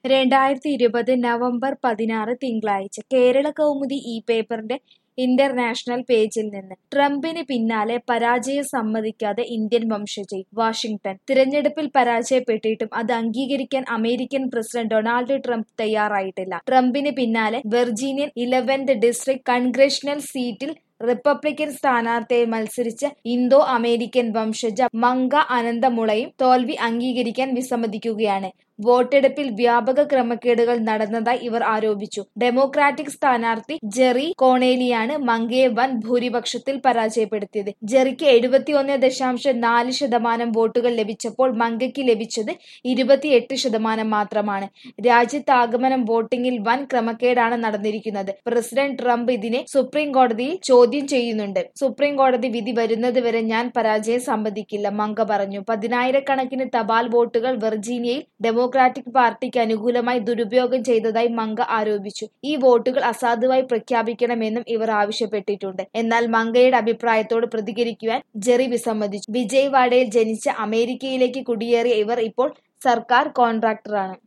രണ്ടായിരത്തി ഇരുപത് നവംബർ പതിനാറ് തിങ്കളാഴ്ച കേരള കൗമുദി ഈ പേപ്പറിന്റെ ഇന്റർനാഷണൽ പേജിൽ നിന്ന് ട്രംപിന് പിന്നാലെ പരാജയം സമ്മതിക്കാതെ ഇന്ത്യൻ വംശജ വാഷിംഗ്ടൺ തിരഞ്ഞെടുപ്പിൽ പരാജയപ്പെട്ടിട്ടും അത് അംഗീകരിക്കാൻ അമേരിക്കൻ പ്രസിഡന്റ് ഡൊണാൾഡ് ട്രംപ് തയ്യാറായിട്ടില്ല ട്രംപിന് പിന്നാലെ വെർജീനിയൻ ഇലവൻത് ഡിസ്ട്രിക്ട് കൺഗ്രഷണൽ സീറ്റിൽ റിപ്പബ്ലിക്കൻ സ്ഥാനാർത്ഥിയായി മത്സരിച്ച ഇന്തോ അമേരിക്കൻ വംശജ മങ്ക അനന്തമുളയും തോൽവി അംഗീകരിക്കാൻ വിസമ്മതിക്കുകയാണ് വോട്ടെടുപ്പിൽ വ്യാപക ക്രമക്കേടുകൾ നടന്നതായി ഇവർ ആരോപിച്ചു ഡെമോക്രാറ്റിക് സ്ഥാനാർത്ഥി ജെറി കോണേലിയാണ് മങ്കയെ വൻ ഭൂരിപക്ഷത്തിൽ പരാജയപ്പെടുത്തിയത് ജെറിക്ക് എഴുപത്തിയൊന്ന് ദശാംശം നാല് ശതമാനം വോട്ടുകൾ ലഭിച്ചപ്പോൾ മങ്കയ്ക്ക് ലഭിച്ചത് ഇരുപത്തിയെട്ട് ശതമാനം മാത്രമാണ് രാജ്യത്താകമനം വോട്ടിംഗിൽ വൻ ക്രമക്കേടാണ് നടന്നിരിക്കുന്നത് പ്രസിഡന്റ് ട്രംപ് ഇതിനെ സുപ്രീം കോടതിയിൽ ചോദ്യം ചെയ്യുന്നുണ്ട് സുപ്രീം കോടതി വിധി വരുന്നത് വരെ ഞാൻ പരാജയം സമ്മതിക്കില്ല മങ്ക പറഞ്ഞു പതിനായിരക്കണക്കിന് തപാൽ വോട്ടുകൾ വെർജീനിയയിൽ ഡെമോക്രാറ്റിക് പാർട്ടിക്ക് അനുകൂലമായി ദുരുപയോഗം ചെയ്തതായി മങ്ക ആരോപിച്ചു ഈ വോട്ടുകൾ അസാധുവായി പ്രഖ്യാപിക്കണമെന്നും ഇവർ ആവശ്യപ്പെട്ടിട്ടുണ്ട് എന്നാൽ മങ്കയുടെ അഭിപ്രായത്തോട് പ്രതികരിക്കുവാൻ ജെറി വിസമ്മതിച്ചു വിജയ് വാഡയിൽ ജനിച്ച അമേരിക്കയിലേക്ക് കുടിയേറിയ ഇവർ ഇപ്പോൾ സർക്കാർ കോൺട്രാക്ടറാണ്